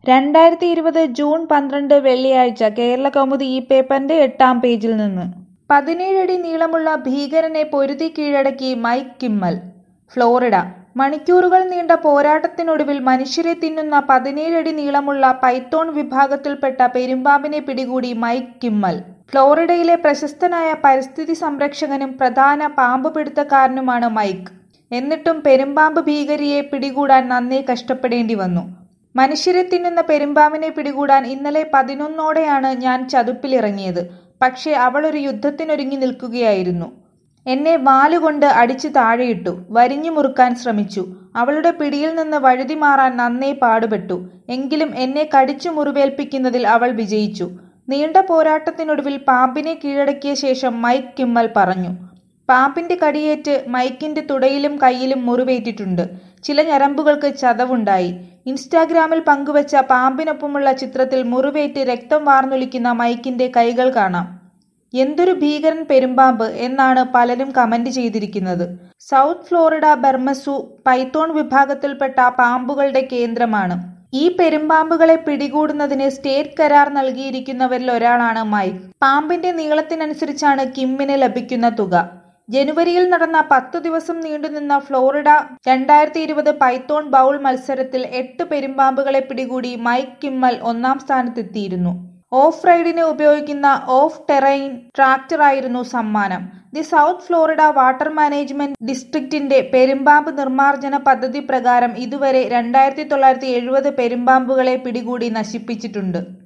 രണ്ടായിരത്തി ഇരുപത് ജൂൺ പന്ത്രണ്ട് വെള്ളിയാഴ്ച കേരളകൗമുദി ഈ പേപ്പറിന്റെ എട്ടാം പേജിൽ നിന്ന് പതിനേഴടി നീളമുള്ള ഭീകരനെ പൊരുതി കീഴടക്കി മൈക്ക് കിമ്മൽ ഫ്ലോറിഡ മണിക്കൂറുകൾ നീണ്ട പോരാട്ടത്തിനൊടുവിൽ മനുഷ്യരെ തിന്നുന്ന പതിനേഴടി നീളമുള്ള പൈത്തോൺ വിഭാഗത്തിൽപ്പെട്ട പെരുമ്പാമ്പിനെ പിടികൂടി മൈക്ക് കിമ്മൽ ഫ്ലോറിഡയിലെ പ്രശസ്തനായ പരിസ്ഥിതി സംരക്ഷകനും പ്രധാന പാമ്പ് പിടുത്തക്കാരനുമാണ് മൈക്ക് എന്നിട്ടും പെരുമ്പാമ്പ് ഭീകരിയെ പിടികൂടാൻ നന്നേ കഷ്ടപ്പെടേണ്ടി വന്നു മനുഷ്യരെ തിന്നുന്ന പെരുമ്പാമ്പിനെ പിടികൂടാൻ ഇന്നലെ പതിനൊന്നോടെയാണ് ഞാൻ ചതുപ്പിലിറങ്ങിയത് പക്ഷേ അവൾ ഒരു യുദ്ധത്തിനൊരുങ്ങി നിൽക്കുകയായിരുന്നു എന്നെ വാലുകൊണ്ട് അടിച്ചു താഴെയിട്ടു വരിഞ്ഞു മുറുക്കാൻ ശ്രമിച്ചു അവളുടെ പിടിയിൽ നിന്ന് വഴുതി മാറാൻ നന്നേ പാടുപെട്ടു എങ്കിലും എന്നെ കടിച്ചു മുറിവേൽപ്പിക്കുന്നതിൽ അവൾ വിജയിച്ചു നീണ്ട പോരാട്ടത്തിനൊടുവിൽ പാമ്പിനെ കീഴടക്കിയ ശേഷം മൈക്ക് കിമ്മൽ പറഞ്ഞു പാമ്പിന്റെ കടിയേറ്റ് മൈക്കിന്റെ തുടയിലും കൈയിലും മുറിവേറ്റിട്ടുണ്ട് ചില ഞരമ്പുകൾക്ക് ചതവുണ്ടായി ഇൻസ്റ്റാഗ്രാമിൽ പങ്കുവച്ച പാമ്പിനൊപ്പമുള്ള ചിത്രത്തിൽ മുറിവേറ്റ് രക്തം വാർന്നൊലിക്കുന്ന മൈക്കിന്റെ കൈകൾ കാണാം എന്തൊരു ഭീകരൻ പെരുമ്പാമ്പ് എന്നാണ് പലരും കമന്റ് ചെയ്തിരിക്കുന്നത് സൗത്ത് ഫ്ലോറിഡ ബെർമസു പൈത്തോൺ വിഭാഗത്തിൽപ്പെട്ട പാമ്പുകളുടെ കേന്ദ്രമാണ് ഈ പെരുമ്പാമ്പുകളെ പിടികൂടുന്നതിന് സ്റ്റേറ്റ് കരാർ നൽകിയിരിക്കുന്നവരിൽ ഒരാളാണ് മൈക്ക് പാമ്പിന്റെ നീളത്തിനനുസരിച്ചാണ് കിമ്മിന് ലഭിക്കുന്ന തുക ജനുവരിയിൽ നടന്ന പത്തു ദിവസം നീണ്ടുനിന്ന ഫ്ലോറിഡ രണ്ടായിരത്തി ഇരുപത് പൈത്തോൺ ബൗൾ മത്സരത്തിൽ എട്ട് പെരുമ്പാമ്പുകളെ പിടികൂടി മൈക്ക് കിമ്മൽ ഒന്നാം സ്ഥാനത്തെത്തിയിരുന്നു ഓഫ് റൈഡിന് ഉപയോഗിക്കുന്ന ഓഫ് ടെറൈൻ ട്രാക്ടറായിരുന്നു സമ്മാനം the South Florida Water Management ഡിസ്ട്രിക്റ്റിന്റെ പെരുമ്പാമ്പ് നിർമ്മാർജ്ജന പദ്ധതി പ്രകാരം ഇതുവരെ രണ്ടായിരത്തി തൊള്ളായിരത്തി എഴുപത് പെരുമ്പാമ്പുകളെ പിടികൂടി നശിപ്പിച്ചിട്ടുണ്ട്